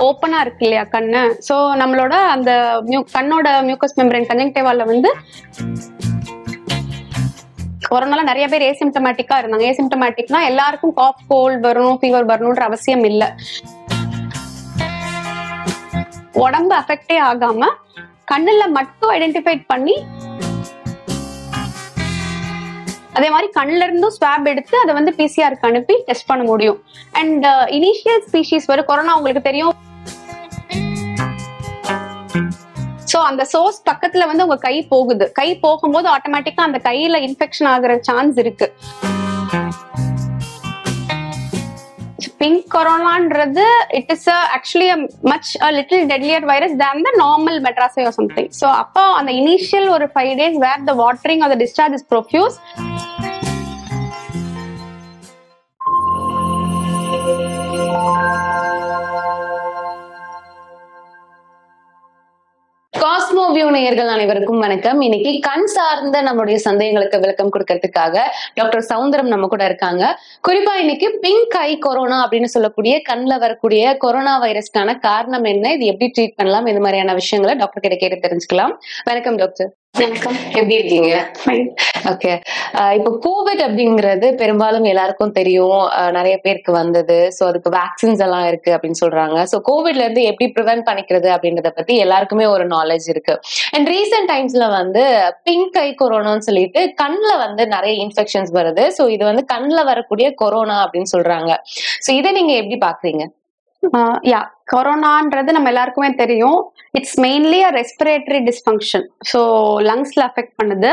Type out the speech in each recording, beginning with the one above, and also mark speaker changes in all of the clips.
Speaker 1: ஓப்பனா இருக்கு இல்லையா கண்ணு ஸோ நம்மளோட அந்த mu- கண்ணோட மியூக்கஸ் மெம்பரேன் கன்ஜெக்டிவால வந்து கொரோனால நிறைய பேர் ஏசிம்டமேட்டிக்கா இருந்தாங்க ஏசிம்டமேட்டிக்னா எல்லாருக்கும் காஃப் கோல்ட் வரணும் ஃபீவர் வரணும்ன்ற அவசியம் இல்லை உடம்பு அஃபெக்டே ஆகாம கண்ணுல மட்டும் ஐடென்டிஃபை பண்ணி அதே மாதிரி கண்ணுல இருந்தும் ஸ்வாப் எடுத்து அதை வந்து பிசிஆருக்கு அனுப்பி டெஸ்ட் பண்ண முடியும் அண்ட் இனிஷியல் ஸ்பீஷிஸ் வரும் கொரோனா உங்களுக்கு தெரியும் சோ அந்த சோர்ஸ் பக்கத்துல வந்து உங்க கை போகுது கை போகும்போது ஆட்டோமேட்டிக்கா அந்த கையில இன்ஃபெக்ஷன் ஆகுற சான்ஸ் இருக்கு பிங்க் கொரோனான்றது it is actually much little deadlier virus than the normal Madras eye or something so அப்போ அந்த இனிஷியல் ஒரு five days where the watering or the discharge is profuse
Speaker 2: Cosmo View நேயர்கள் அனைவருக்கும் வணக்கம் இன்னைக்கு கண் சார்ந்த நம்மளுடைய சந்தேகங்களுக்கு விளக்கம் கொடுக்கறதுக்காக டாக்டர் சவுந்தரம் நம்ம கூட இருக்காங்க குறிப்பா இன்னைக்கு பிங்க் ஐ கொரோனா அப்படின்னு சொல்லக்கூடிய கண்ணுல வரக்கூடிய கொரோனா வைரஸ்க்கான காரணம் என்ன இது எப்படி ட்ரீட் பண்ணலாம் இந்த மாதிரியான விஷயங்களை டாக்டர் கிட்ட கேட்டு தெரிஞ்சுக்கலாம் வணக்கம் டாக்டர்
Speaker 1: வணக்கம்
Speaker 2: எப்படி இருக்கீங்க
Speaker 1: Fine.
Speaker 2: ஓகே இப்போ கோவிட் அப்படிங்கிறது பெரும்பாலும் எல்லாருக்கும் தெரியும் அஹ் நிறைய பேருக்கு வந்தது ஸோ அதுக்கு வேக்சின்ஸ் எல்லாம் இருக்கு அப்படின்னு சொல்றாங்க ஸோ கோவிட்ல இருந்து எப்படி ப்ரிவென்ட் பண்ணிக்கிறது அப்படின்றத பத்தி எல்லாருக்குமே ஒரு நாலேஜ் இருக்கு அண்ட் ரீசெண்ட் டைம்ஸ்ல வந்து பிங்க் ஐ கொரோனான்னு சொல்லிட்டு கண்ணுல வந்து நிறைய இன்ஃபெக்ஷன்ஸ் வருது ஸோ இது வந்து கண்ணுல வரக்கூடிய கொரோனா அப்படின்னு சொல்றாங்க ஸோ இதை நீங்க எப்படி பாக்குறீங்க
Speaker 1: யா கொரோனான்றது நம்ம எல்லாருக்குமே தெரியும் it's mainly uh respiratory dysfunction so லங்ஸ்ல அஃபெக்ட் பண்ணுது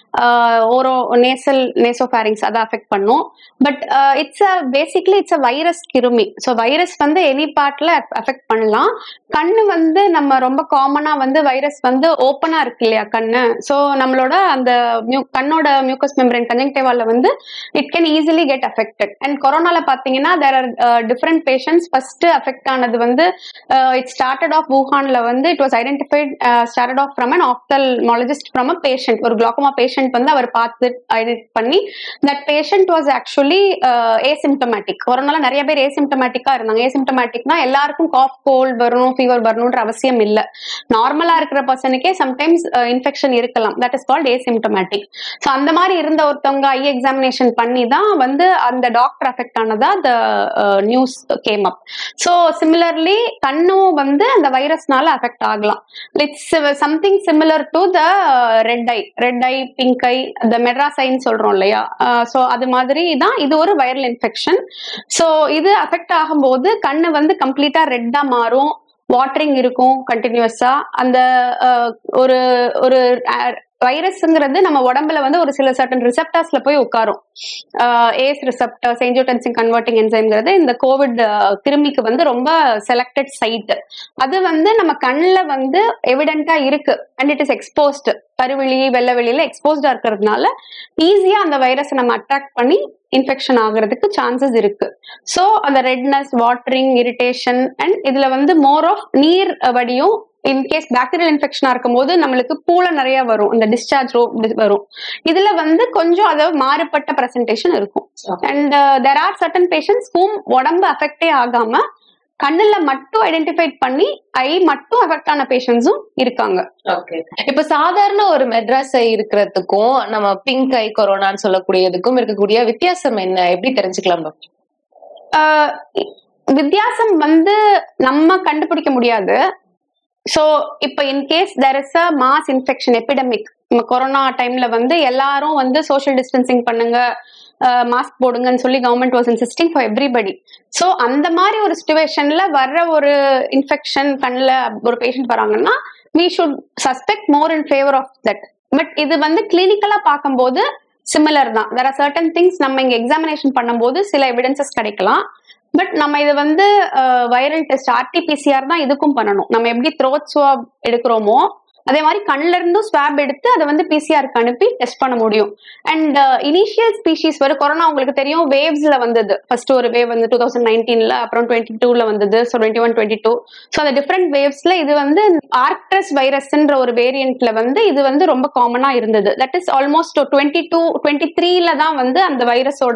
Speaker 1: ஓரோ நேசல் நேசோஃபேரிங்ஸ் அதை அஃபெக்ட் பண்ணும் but it's uh basically it's a virus கிருமி ஸோ வைரஸ் வந்து எனி பார்ட்ல அஃபெக்ட் பண்ணலாம் கண்ணு வந்து நம்ம ரொம்ப காமனா வந்து வைரஸ் வந்து ஓப்பனா இருக்கு இல்லையா கண்ணு ஸோ நம்மளோட அந்த mu- கண்ணோட மியூக்கஸ் மெம்பரேன் கன்ஜெக்டிவால வந்து it can easily get affected and கொரோனால பாத்தீங்கன்னா there are different patients first affect ஆனது வந்து இட் ஸ்டார்டட் ஆஃப் வூஹான்ல வந்து it was identified started off from an ophthalmologist from a patient ஒரு குளாக்கோமா பேஷண்ட் வந்து அவர் பார்த்து ஐடென்டி பண்ணி that patient was actually asymptomatic கொரோனால நிறைய பேர் ஏசிம்டமேட்டிக்கா இருந்தாங்க ஏசிம்டமேட்டிக்னா எல்லாருக்கும் காஃப் கோல்ட் வரணும் ஃபீவர் வரணும்ன்ற அவசியம் இல்லை நார்மலா இருக்கிற பர்சனுக்கே சம்டைம்ஸ் இன்ஃபெக்ஷன் இருக்கலாம் that is called asymptomatic so அந்த மாதிரி இருந்த ஒருத்தவங்க ஐ எக்ஸாமினேஷன் பண்ணி தான் வந்து அந்த டாக்டர் அஃபெக்ட் ஆனதா the news came up so similarly கண்ணும் வந்து அந்த வைரஸ்னால அஃபெக்ட் ஆகலாம் it's something similar to the red eye red eye pink eye the மெட்ராசைன்னு சொல்றோம் இல்லையா ஸோ அது மாதிரி தான் இது ஒரு வைரல் இன்ஃபெக்ஷன் ஸோ இது அஃபெக்ட் ஆகும்போது கண்ணு வந்து கம்ப்ளீட்டா ரெட்டா மாறும் வாட்டரிங் இருக்கும் கண்டினியூஸா அந்த அஹ், ஒரு ஒரு வைரஸ்ங்கிறது நம்ம உடம்புல வந்து ஒரு சில சர்டன் ரிசெப்டர்ஸ்ல போய் உட்காரும் ஏஸ் ரிசெப்டர்ஸ் என்ஜியோடென்சின் கன்வெர்ட்டிங் என்சைம்ங்கிறது இந்த கோவிட் கிருமிக்கு வந்து ரொம்ப செலக்டட் சைட் அது வந்து நம்ம கண்ணில் வந்து எவிடென்ட்டா இருக்கு அண்ட் இட் இஸ் எக்ஸ்போஸ்டு கருவெளி வெள்ளவெளியில எக்ஸ்போஸ்டா இருக்கிறதுனால ஈஸியா அந்த வைரஸை நம்ம அட்ராக்ட் பண்ணி இன்ஃபெக்ஷன் ஆகுறதுக்கு சான்சஸ் இருக்கு ஸோ அந்த ரெட்னஸ் வாட்டரிங் இரிட்டேஷன் அண்ட் இதுல வந்து மோர் ஆஃப் நீர் வடியும் இன்கேஸ் பாக்டீரியல் இன்ஃபெக்ஷனா இருக்கும்போது நம்மளுக்கு பூளை நிறைய வரும் இந்த டிஸ்சார்ஜ் வரும் இதுல வந்து கொஞ்சம் அதை மாறுபட்ட பிரசன்டேஷன் இருக்கும் and there are certain patients whom உடம்பு அஃபெக்டே ஆகாம கண்ணுல மட்டும் ஐடென்டிஃபை பண்ணி ஐ மட்டும் அஃபெக்ட் ஆன பேஷண்ட்ஸும் இருக்காங்க
Speaker 2: ஓகே இப்ப சாதாரண ஒரு மெட்ராஸ் ஐ இருக்கிறதுக்கும் நம்ம பிங்க் ஐ கொரோனான்னு சொல்லக்கூடியதுக்கும் இருக்கக்கூடிய வித்தியாசம் என்ன எப்படி தெரிஞ்சுக்கலாம் டாக்டர்
Speaker 1: ஆஹ் வித்தியாசம் வந்து நம்ம கண்டுபிடிக்க முடியாது ஸோ இப்போ in case there is a mass infection epidemic நம்ம கொரோனா டைம்ல வந்து எல்லாரும் வந்து சோஷியல் டிஸ்டன்சிங் பண்ணுங்க மாஸ்க் போடுங்கன்னு சொல்லி government was insisting for everybody so அந்த மாதிரி ஒரு சுச்சுவேஷன்ல வர்ற ஒரு இன்ஃபெக்ஷன் கண்ணில் ஒரு பேஷண்ட் வராங்கன்னா we should suspect more in favour of that but இது வந்து கிளினிக்கலா பார்க்கும்போது சிமிலர் தான் வேற சர்டன் திங்ஸ் நம்ம இங்க எக்ஸாமினேஷன் பண்ணும்போது சில எவிடன்சஸ் கிடைக்கலாம் பட் நம்ம இது வந்து வைரல் டெஸ்ட் ஆர்டிபிசிஆர் தான் இதுக்கும் பண்ணணும் நம்ம எப்படி த்ரோட் ஸ்வாப் எடுக்கிறோமோ அதே மாதிரி கண்ணுல இருந்தும் ஸ்வாப் எடுத்து அதை வந்து பிசிஆருக்கு அனுப்பி டெஸ்ட் பண்ண முடியும் அண்ட் இனிஷியல் ஸ்பீஷிஸ் வரும் கொரோனா உங்களுக்கு தெரியும் வேவ்ஸ்ல வந்தது ஃபர்ஸ்ட் ஒரு வேவ் வந்து டூ தௌசண்ட் நைன்டீன்ல அப்புறம் டுவெண்ட்டி டூல வந்தது so twenty one twenty two so அந்த டிஃப்ரெண்ட் வேவ்ஸ்ல இது வந்து ஆர்க்ட்ரஸ் வைரஸ்ன்ற ஒரு வேரியன்ட்ல வந்து இது வந்து ரொம்ப காமனா இருந்தது that is almost twenty two twenty த்ரீல தான் வந்து அந்த வைரஸோட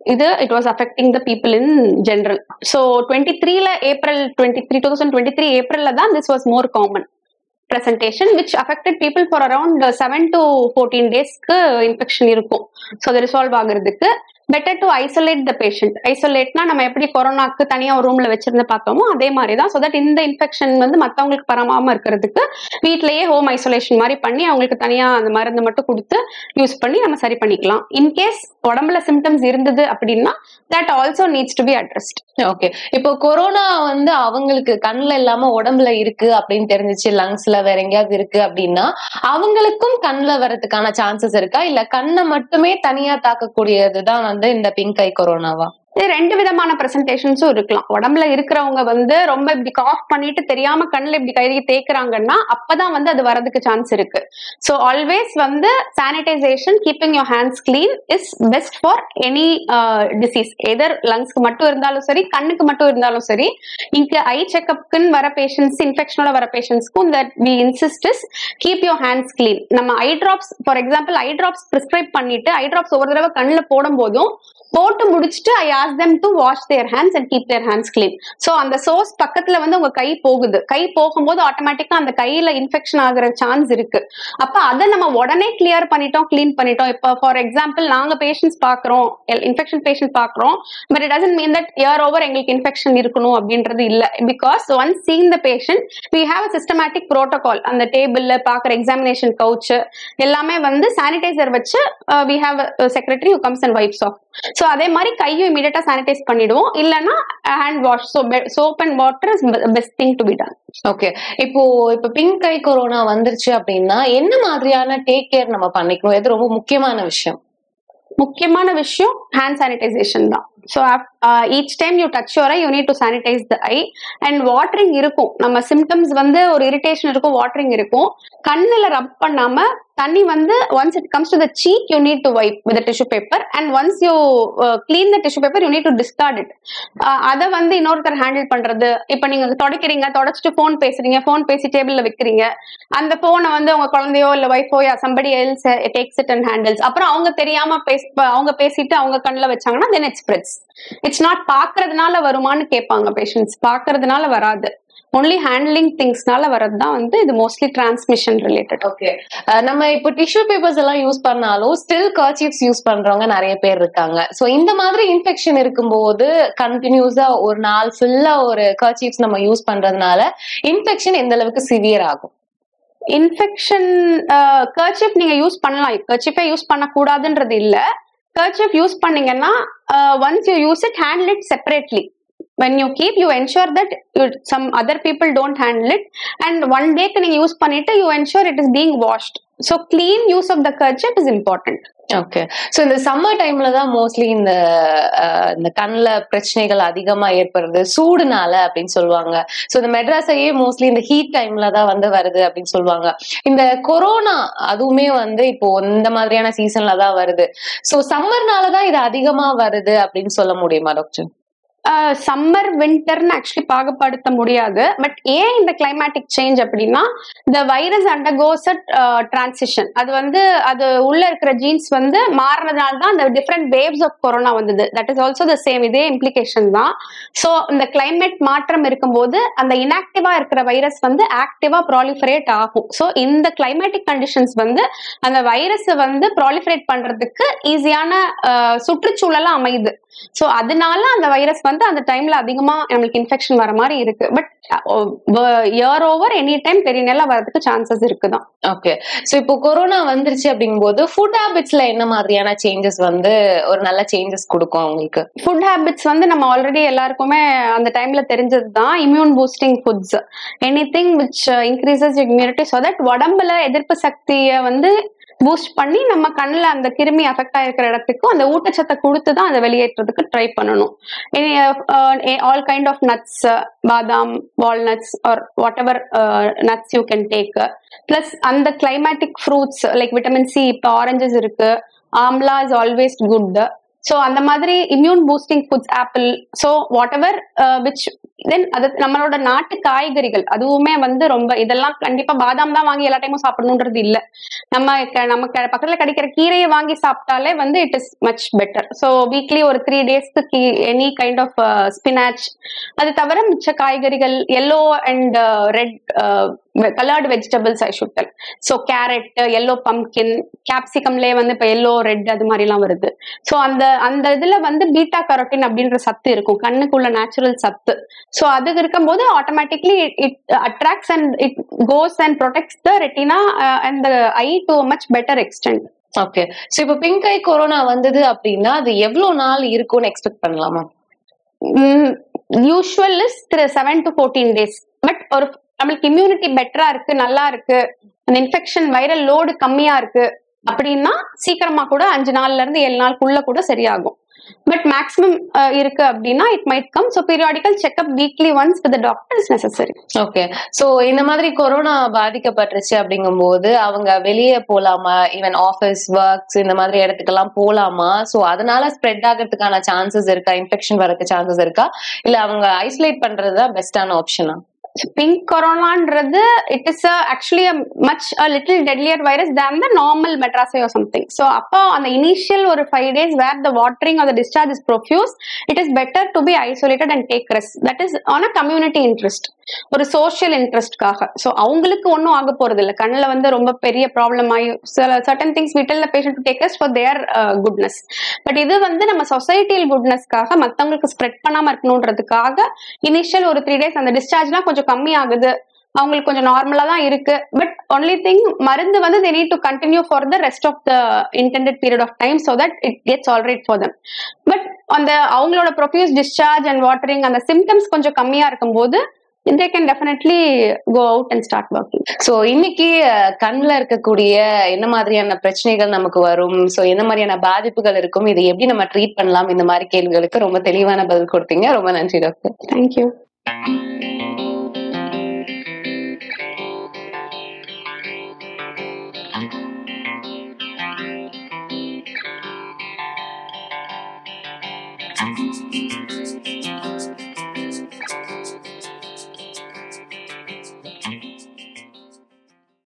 Speaker 1: இது it was affecting the people in general so twenty த்ரீல April twenty three two thousand twenty three ஏப்ரல்ல தான் this was more common presentation which affected people for around uh, 7 to 14 டேஸ்க்கு இன்ஃபெக்ஷன் இருக்கும் ஸோ அது ரிசால்வ் ஆகுறதுக்கு better to isolate the patient ஐசோலேட்னா நம்ம எப்படி கொரோனாக்கு தனியா ஒரு ரூம்ல வச்சிருந்து பார்த்தோமோ அதே மாதிரி தான் ஸோ தட் இந்த இன்ஃபெக்ஷன் வந்து மற்றவங்களுக்கு பரவாம இருக்கிறதுக்கு வீட்லயே ஹோம் ஐசோலேஷன் மாதிரி பண்ணி அவங்களுக்கு தனியா அந்த மருந்து மட்டும் கொடுத்து யூஸ் பண்ணி நம்ம சரி பண்ணிக்கலாம் இன்கேஸ் உடம்புல சிம்டம்ஸ் இருந்தது அப்படின்னா that also needs to be addressed
Speaker 2: okay இப்போ கொரோனா வந்து அவங்களுக்கு கண்ணுல இல்லாம உடம்புல இருக்கு அப்படின்னு தெரிஞ்சிச்சு லங்ஸ்ல வேற எங்கேயாவது இருக்கு அப்படின்னா அவங்களுக்கும் கண்ணுல வர்றதுக்கான சான்சஸ் இருக்கா இல்ல கண்ணை மட்டுமே தனியா தாக்கக்கூடியதுதான் வந்து இந்த பிங்க் ஐ கொரோனாவா
Speaker 1: இது ரெண்டு விதமான பிரசன்டேஷன்ஸும் இருக்கலாம் உடம்புல இருக்கிறவங்க வந்து ரொம்ப இப்படி காஃப் பண்ணிட்டு தெரியாம கண்ணுல இப்படி கை தேய்க்கிறாங்கன்னா அப்பதான் வந்து அது வரதுக்கு சான்ஸ் இருக்கு ஸோ ஆல்வேஸ் வந்து sanitization keeping your hands clean is best for any disease either லங்ஸ்க்கு மட்டும் இருந்தாலும் சரி கண்ணுக்கு மட்டும் இருந்தாலும் சரி இங்க ஐ செக்அப்க்குன்னு வர பேஷண்ட்ஸ் இன்ஃபெக்ஷனோட வர பேஷண்ட்ஸ்க்கும் that we insist is keep your hands clean நம்ம eye drops for example eye drops prescribe பண்ணிட்டு ஐ டிராப்ஸ் ஒவ்வொரு தடவை கண்ணில் போடும் போதும் போட்டு முடிச்சுட்டு I ask them to wash their hands and keep their hands clean so அந்த சோர்ஸ் பக்கத்துல வந்து உங்க கை போகுது கை போகும்போது ஆட்டோமேட்டிக்கா அந்த கையில இன்ஃபெக்ஷன் ஆகுற சான்ஸ் இருக்கு அப்ப அதை நம்ம உடனே கிளியர் பண்ணிட்டோம் க்ளீன் பண்ணிட்டோம் இப்போ ஃபார் எக்ஸாம்பிள் நாங்க பேஷண்ட்ஸ் பாக்குறோம் இன்ஃபெக்ஷன் பேஷண்ட் பாக்குறோம் but it doesn't mean that year over எங்களுக்கு இன்ஃபெக்ஷன் இருக்கணும் அப்படின்றது இல்ல because once seeing the patient we have a systematic protocol அந்த டேபிள்ல பாக்குற எக்ஸாமினேஷன் கவுச் எல்லாமே வந்து சானிடைசர் வச்சு we have secretary who comes and wipes off so அதே மாதிரி கையும் இமீடியட்டா சானிடைஸ் பண்ணிடுவோம் இல்லைன்னா hand wash so soap and water is best thing to be done
Speaker 2: okay இப்போ இப்ப பிங்க் ஐ கொரோனா வந்துருச்சு அப்படின்னா என்ன மாதிரியான டேக் கேர் நம்ம பண்ணிக்கணும் இது ரொம்ப முக்கியமான விஷயம்
Speaker 1: முக்கியமான விஷயம் ஹேண்ட் சானிடைசேஷன் தான் so each time you touch your eye you need to sanitize the eye and watering இருக்கும் நம்ம சிம்டம்ஸ் வந்து ஒரு இரிட்டேஷன் இருக்கும் வாட்டரிங் இருக்கும் கண்ணில் ரப் பண்ணாம தண்ணி வந்து once it comes to the cheek you need to wipe with tissue paper and once you clean the tissue paper you need to discard it அதை வந்து இன்னொருத்தர் ஹேண்டில் பண்றது இப்போ நீங்க தொடக்கிறீங்க தொடச்சிட்டு ஃபோன் பேசுறீங்க ஃபோன் பேசி டேபிள்ல வைக்கிறீங்க அந்த ஃபோனை வந்து உங்க குழந்தையோ இல்ல ஒய்ஃபோ somebody else takes it and handles அப்புறம் அவங்க தெரியாம பேச அவங்க பேசிட்டு அவங்க கண்ணில் வச்சாங்கன்னா then it spreads it's not பாக்குறதுனால வருமான்னு கேட்பாங்க பேஷண்ட்ஸ் பாக்குறதுனால வராது ஒன்லி ஹேண்ட்லிங் திங்ஸ்னால வரது தான் வந்து இது மோஸ்ட்லி டிரான்ஸ்மிஷன் ரிலேட்டட்
Speaker 2: ஓகே நம்ம இப்போ டிஷ்யூ பேப்பர்ஸ் எல்லாம் யூஸ் பண்ணாலும் ஸ்டில் கர்ச்சீப்ஸ் யூஸ் பண்றவங்க நிறைய பேர் இருக்காங்க சோ இந்த மாதிரி இன்ஃபெக்ஷன் இருக்கும்போது கண்டினியூஸா ஒரு நாள் ஃபுல்லா ஒரு கர்ச்சீப்ஸ் நம்ம யூஸ் பண்றதுனால இன்ஃபெக்ஷன் எந்த அளவுக்கு சிவியர் ஆகும்
Speaker 1: இன்ஃபெக்ஷன் கர்ச்சிப் நீங்க யூஸ் பண்ணலாம் கர்ச்சிப்பே யூஸ் பண்ணக்கூடாதுன்றது இல்ல கர்ச்சிப் யூஸ் பண்ணீங்கன்னா once you use it handle it separately when you keep you ensure that you, some other people don't handle it and one day நீங்க use பண்ணிட்டு you ensure it is being washed so clean use of the kerchief is important
Speaker 2: okay so இந்த summer டைம்ல தான் mostly இந்த அஹ், இந்த கண்ணில் பிரச்சனைகள் அதிகமா ஏற்படுறது சூடுனால அப்படின்னு சொல்லுவாங்க ஸோ இந்த மெட்ராஸையே மோஸ்ட்லி இந்த ஹீட் டைம்ல தான் வந்து வருது அப்படின்னு சொல்லுவாங்க இந்த கொரோனா அதுவுமே வந்து இப்போ இந்த மாதிரியான சீசன்ல தான் வருது ஸோ சம்மர்னால தான் இது அதிகமா வருது அப்படின்னு சொல்ல முடியுமா டாக்டர்
Speaker 1: சம்மர் வின்டர்னு ஆக்சுவலி பாகுபடுத்த முடியாது பட் ஏன் இந்த கிளைமேட்டிக் சேஞ்ச் அப்படின்னா இந்த வைரஸ் அண்டர்கோஸ் டிரான்சிஷன் அது வந்து அது உள்ள இருக்கிற ஜீன்ஸ் வந்து மாறினதுனால தான் அந்த டிஃப்ரெண்ட் வேவ்ஸ் ஆஃப் கொரோனா வந்தது that is also the same இதே இம்ப்ளிகேஷன் தான் ஸோ இந்த கிளைமேட் மாற்றம் இருக்கும்போது அந்த இன்ஆக்டிவா இருக்கிற வைரஸ் வந்து ஆக்டிவா ப்ராலிஃபரேட் ஆகும் ஸோ இந்த கிளைமேட்டிக் கண்டிஷன்ஸ் வந்து அந்த வைரஸ் வந்து ப்ராலிஃபரேட் பண்றதுக்கு ஈஸியான சுற்றுச்சூழலா அமையுது ஸோ அதனால அந்த வைரஸ் வந்து அந்த டைம்ல அதிகமா நம்மளுக்கு இன்ஃபெக்ஷன் வர மாதிரி இருக்கு but year over any time பெரியனெல்லாம் வரதுக்கு சான்சஸ் இருக்குதான்
Speaker 2: ஓகே ஸோ இப்போ கொரோனா வந்துருச்சு அப்படிங்கும்போது ஃபுட் ஹேபிட்ஸ்ல என்ன மாதிரியான சேஞ்சஸ் வந்து ஒரு நல்ல சேஞ்சஸ் கொடுக்கும் அவங்களுக்கு
Speaker 1: ஃபுட் ஹேபிட்ஸ் வந்து நம்ம ஆல்ரெடி எல்லாருக்குமே அந்த டைம்ல தெரிஞ்சது தான் immune boosting foods anything which increases immunity so that உடம்புல எதிர்ப்பு சக்தியை வந்து பூஸ்ட் பண்ணி நம்ம கண்ணில் அந்த கிருமி அஃபெக்ட் ஆயிருக்கிற இடத்துக்கும் அந்த ஊட்டச்சத்தை கொடுத்து தான் அதை வெளியேற்றதுக்கு ட்ரை பண்ணணும் ஆல் கைண்ட் ஆஃப் நட்ஸ் பாதாம் walnuts or whatever nuts you can take plus அந்த climatic fruits like vitamin C இப்போ ஆரஞ்சஸ் இருக்கு amla is always good so அந்த மாதிரி immune boosting foods apple so whatever which then அது நம்மளோட நாட்டு காய்கறிகள் அதுவுமே வந்து ரொம்ப இதெல்லாம் கண்டிப்பா பாதாம் தான் வாங்கி எல்லா டைமும் சாப்பிடணுன்றது இல்ல நம்ம க- நம்ம க- பக்கத்துல கிடைக்கிற கீரையை வாங்கி சாப்பிட்டாலே வந்து it is much better so weekly ஒரு த்ரீ டேஸ்க்கு எனி கைண்ட் ஆஃப் ஸ்பினாச் அது தவிர மிச்ச காய்கறிகள் yellow and red coloured vegetables I should tell so carrot yellow pumpkin கேப்சிகம்லேயே வந்து இப்போ எல்லோ ரெட் அது மாதிரிலாம் வருது ஸோ அந்த அந்த இதுல வந்து பீட்டா கரோட்டின் அப்படின்ற சத்து இருக்கும் கண்ணுக்குள்ள நேச்சுரல் சத்து ஸோ அது இருக்கும்போது automatically it attracts and it goes and protects the retina and the eye to much better extent
Speaker 2: okay so இப்போ பிங்க் ஐ கொரோனா வந்தது அப்படின்னா அது எவ்வளவு நாள் இருக்கும்னு எக்ஸ்பெக்ட் பண்ணலாமா
Speaker 1: usual is seven to fourteen days but ஒரு நம்மளுக்கு இம்யூனிட்டி பெட்டரா இருக்கு நல்லா இருக்கு அந்த இன்ஃபெக்ஷன் வைரல் லோடு கம்மியா இருக்கு அப்படின்னா சீக்கிரமா கூட அஞ்சு நாள்ல இருந்து ஏழு நாளுக்குள்ள கூட சரியாகும் பட் மேக்ஸிமம் இருக்கு அப்படின்னா it might come so periodical checkup weekly once with doctor is necessary
Speaker 2: okay so இந்த மாதிரி கொரோனா பாதிக்கப்பட்டுருச்சு அப்படிங்கும்போது அவங்க வெளியே போலாமா ஈவன் ஆஃபீஸ் ஒர்க்ஸ் இந்த மாதிரி இடத்துக்கெல்லாம் போலாமா சோ அதனால ஸ்ப்ரெட் ஆகிறதுக்கான சான்சஸ் இருக்கா இன்ஃபெக்ஷன் வரதுக்கு சான்சஸ் இருக்கா இல்ல அவங்க ஐசோலேட் பண்றது தான் பெஸ்டான ஆப்ஷனா
Speaker 1: பிங்க் கொரோனான்றது it is actually much little deadlier virus than the normal Madras eye or something so அப்போ அந்த இனிஷியல் ஒரு five days where the watering or the discharge is profuse it is better to be isolated and take rest that is on a community interest ஒரு social இன்ட்ரெஸ்ட்காக so அவங்களுக்கு ஒன்றும் ஆக போறது இல்லை கண்ணில் வந்து ரொம்ப பெரிய ப்ராப்ளம் ஆகி சில certain things vital the patient to take rest for their goodness but இது வந்து நம்ம சொசைட்டியல் குட்னஸ்க்காக மற்றவங்களுக்கு ஸ்ப்ரெட் பண்ணாம இருக்கணுன்றதுக்காக இனிஷியல் ஒரு த்ரீ டேஸ் அந்த டிஸ்சார்ஜ்லாம் கொஞ்சம் கம்மி ஆகுது அவங்களுக்கு கொஞ்சம் நார்மலா தான் இருக்கு பட் ஒன்லி திங் மருந்து வந்து they need to continue for the rest of the intended period of time so that it gets all right for them but அந்த அவங்களோட ப்ரொஃபியூஸ் டிஸ்சார்ஜ் அண்ட் வாட்டரிங் அந்த சிம்டம்ஸ் கொஞ்சம் கம்மியா இருக்கும்போது they can definitely go out and start working
Speaker 2: so இன்னைக்கு அஹ், கண்ணுல இருக்கக்கூடிய என்ன மாதிரியான பிரச்சனைகள் நமக்கு வரும் சோ என்ன மாதிரியான பாதிப்புகள் இருக்கும் இதை எப்படி நம்ம ட்ரீட் பண்ணலாம் இந்த மாதிரி கேள்விகளுக்கு ரொம்ப தெளிவான பதில் கொடுத்தீங்க ரொம்ப நன்றி doctor
Speaker 1: thank you
Speaker 3: Thank you.